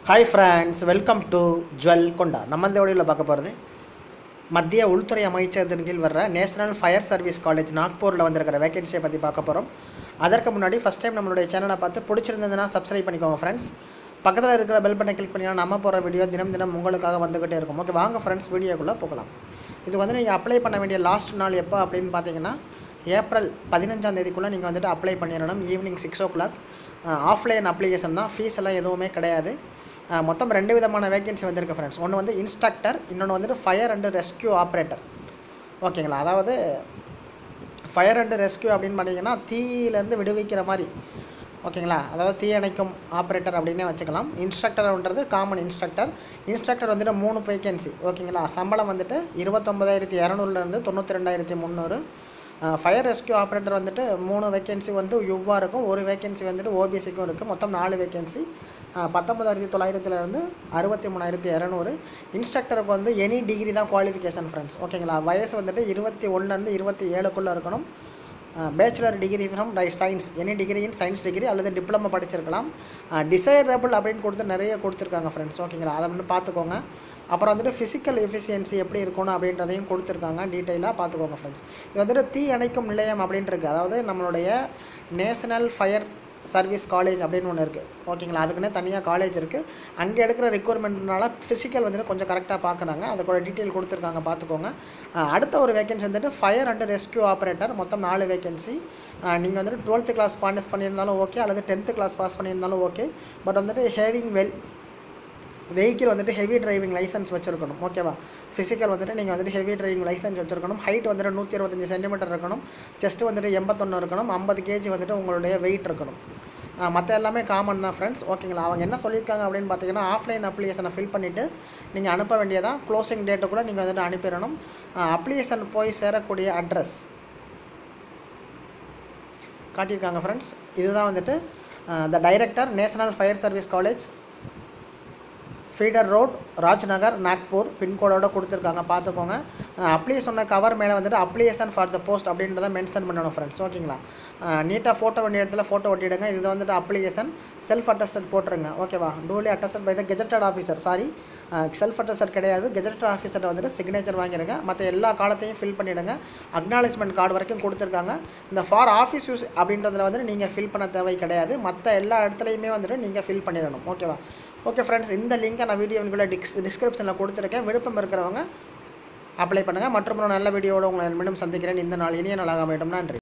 hi friends welcome to ஜுவல் கொண்டா நம்ம இந்த வீடியோவில் பார்க்க போகிறது மத்திய உள்துறை அமைச்சகத்தின் கீழ் வர்ற நேஷனல் ஃபயர் சர்வீஸ் காலேஜ் நாக்பூரில் வந்திருக்கிற வேகன்சியை பற்றி பார்க்க போகிறோம் அதற்கு முன்னாடி ஃபஸ்ட் டைம் நம்மளுடைய சேனலை பார்த்து பிடிச்சிருந்ததுன்னா சப்ஸ்கிரைப் பண்ணிக்கோங்க ஃப்ரெண்ட்ஸ் பக்கத்தில் இருக்கிற பெல் பட்டனை கிளிக் பண்ணினா நம்ம போகிற வீடியோ தினம் தினம் உங்களுக்காக வந்துக்கிட்டே இருக்கும் ஓகே வாங்க ஃப்ரெண்ட்ஸ் வீடியோக்குள்ளே போகலாம் இது வந்து நீங்கள் அப்ளை பண்ண வேண்டிய லாஸ்ட் நாள் எப்போ அப்படின்னு பார்த்தீங்கன்னா ஏப்ரல் பதினஞ்சாம் தேதிக்குள்ளே நீங்கள் வந்துட்டு அப்ளை பண்ணிடணும் evening six o'clock offline application தான் ஃபீஸ் எல்லாம் எதுவுமே கிடையாது அஹ் மொத்தம் ரெண்டு விதமான வேகன்சி வந்திருக்கு ஃப்ரெண்ட்ஸ் ஒன்று வந்து இன்ஸ்ட்ரக்டர் இன்னொன்று வந்துட்டு ஃபயர் அண்டு ரெஸ்க்யூ ஆப்ரேட்டர் ஓகேங்களா அதாவது ஃபயர் அண்டு ரெஸ்க்யூ அப்படின்னு பார்த்தீங்கன்னா தீயிலேருந்து விடுவிக்கிற மாதிரி ஓகேங்களா அதாவது தீயணைக்கும் ஆப்ரேட்டர் அப்படின்னே வச்சுக்கலாம் இன்ஸ்ட்ரக்டர்ன்றது காமன் இன்ஸ்ட்ரக்டர் இன்ஸ்ட்ரக்டர் வந்துட்டு மூணு வேகன்சி ஓகேங்களா சம்பளம் வந்துட்டு இருபத்தொம்பதாயிரத்தி இரநூறுலேருந்து தொண்ணூற்றி ரெண்டாயிரத்தி முந்நூறு ஃபயர் ரெஸ்க்யூ ஆப்ரேட்டர் வந்துட்டு மூணு வேகன்சி வந்து யுவாக இருக்கும் ஒரு வேகன்சி வந்துட்டு ஓபிசிக்கும் இருக்குது மொத்தம் நாலு வேகன்சி பத்தொம்பதாயிரத்தி தொள்ளாயிரத்துலேருந்து அறுபத்தி மூணாயிரத்தி இரநூறு இன்ஸ்ட்ரக்டருக்கு வந்து எனி டிகிரி தான் குவாலிஃபிகேஷன் ஃப்ரெண்ட்ஸ் ஓகேங்களா வயசு வந்துட்டு இருபத்தி ஒன்றுலேருந்து இருபத்தி ஏழுக்குள்ளே இருக்கணும் bachelor degree from science any degree in science degree அல்லது டிப்ளமோ படிச்சிருக்கலாம் டிசைரபிள் அப்படின்னு கொடுத்து நிறைய கொடுத்துருக்காங்க ஃப்ரெண்ட்ஸ் ஓகேங்களா அதை வந்து பார்த்துக்கோங்க அப்புறம் வந்துட்டு ஃபிசிக்கல் எஃபிஷியன்சி எப்படி இருக்கணும் அப்படின்றதையும் கொடுத்துருக்காங்க டீட்டெயிலாக பார்த்துக்கோங்க ஃப்ரெண்ட்ஸ் இது வந்துட்டு தீ அணைக்கும் நிலையம் அப்படின்ட்டு இருக்குது அதாவது நம்மளுடைய நேஷனல் ஃபயர் சர்வீஸ் காலேஜ் அப்படின்னு ஒன்று இருக்குது ஓகேங்களா அதுக்குன்னே தனியாக காலேஜ் இருக்குது அங்கே எடுக்கிற ரெக்யர்மெண்ட்னால ஃபிசிக்கல் வந்துட்டு கொஞ்சம் கரெக்டாக பார்க்குறாங்க அதுக்கூட டீட்டெயில் கொடுத்துருக்காங்க பார்த்துக்கோங்க அஹ் அடுத்த ஒரு வேகன்சி வந்துட்டு ஃபயர் அண்ட் ரெஸ்க்யூ ஆப்ரேட்டர் மொத்தம் நாலு வேகன்சி நீங்கள் வந்துட்டு டுவெல்த்து கிளாஸ் பாஸ் பண்ணியிருந்தாலும் ஓகே அல்லது டென்த்து கிளாஸ் பாஸ் பண்ணியிருந்தாலும் ஓகே பட் வந்துட்டு ஹேவிங் வெல் வெஹிக்கிள் வந்துட்டு ஹெவி டிரைவிங் லைசன்ஸ் வச்சுருக்கணும் ஓகேவா ஃபிசிக்கல் வந்துட்டு நீங்கள் வந்துட்டு ஹெவி டிரைவிங் லைசன்ஸ் வச்சுருக்கணும் ஹைட் வந்துட்டு நூற்றி இருபத்தஞ்சி சென்டிமீட்டர் இருக்கணும் செஸ்ட் வந்துட்டு எண்பத்தொன்று இருக்கணும் ஐம்பது கேஜி வந்துட்டு உங்களுடைய வெயிட் இருக்கணும் மற்ற எல்லாமே காமன் தான் ஃப்ரெண்ட்ஸ் ஓகேங்களா அவங்க என்ன சொல்லியிருக்காங்க அப்படின்னு பார்த்தீங்கன்னா ஆஃப்லைன் அப்ளிகேஷனை ஃபில் பண்ணிவிட்டு நீங்கள் அனுப்ப வேண்டியதான் க்ளோசிங் டேட்டை கூட நீங்கள் வந்துட்டு அனுப்பிடணும் அப்ளிகேஷன் போய் சேரக்கூடிய அட்ரஸ் காட்டியிருக்காங்க ஃப்ரெண்ட்ஸ் இதுதான் வந்துட்டு the director national fire service college feeder road Rajnagar Nagpur பின்கோடோட கொடுத்துருக்காங்க பார்த்துக்கோங்க அப்ளிகேஷன் கவர் மேலே வந்துட்டு அப்ளிகேஷன் ஃபார் த போஸ்ட் அப்படின்றத மென்ஷன் பண்ணணும் ஃப்ரெண்ட்ஸ் ஓகேங்களா நீட்டாக ஃபோட்டோ வேண்டிய இடத்துல ஃபோட்டோ ஒட்டிடுங்க இது வந்துட்டு அப்ளிகேஷன் செல்ஃப் அட்டஸ்டட் போட்டுருங்க ஓகேவா duly attested by the gazetted officer sorry self attested கிடையாது கெஜெட்டட் ஆஃபீஸர் வந்துட்டு சிக்னேச்சர் வாங்கிடுங்க மற்ற எல்லா காலத்தையும் ஃபில் பண்ணிவிடுங்க அக்னாலேஜ்மெண்ட் கார்டு வரைக்கும் கொடுத்துருக்காங்க இந்த ஃபார் ஆஃபீஸ் யூஸ் அப்படின்றதுல வந்து நீங்கள் ஃபில் பண்ண தேவை கிடையாது மற்ற எல்லா இடத்துலையுமே வந்துட்டு நீங்கள் ஃபில் பண்ணிடணும் ஓகேவா ஓகே ஃப்ரெண்ட்ஸ் இந்த லிங்கை நான் வீடியோக்குள்ளே டிஸ் டிஸ்கிரிப்ஷனில் கொடுத்துருக்கேன் விருப்பம் இருக்கிறவங்க அப்ளை பண்ணுங்கள் மற்றும் ஒரு நல்ல வீடியோவோட உங்களை மீண்டும் சந்திக்கிறேன் இந்த நாள் இனிய நாளாக வேண்டும் நன்றி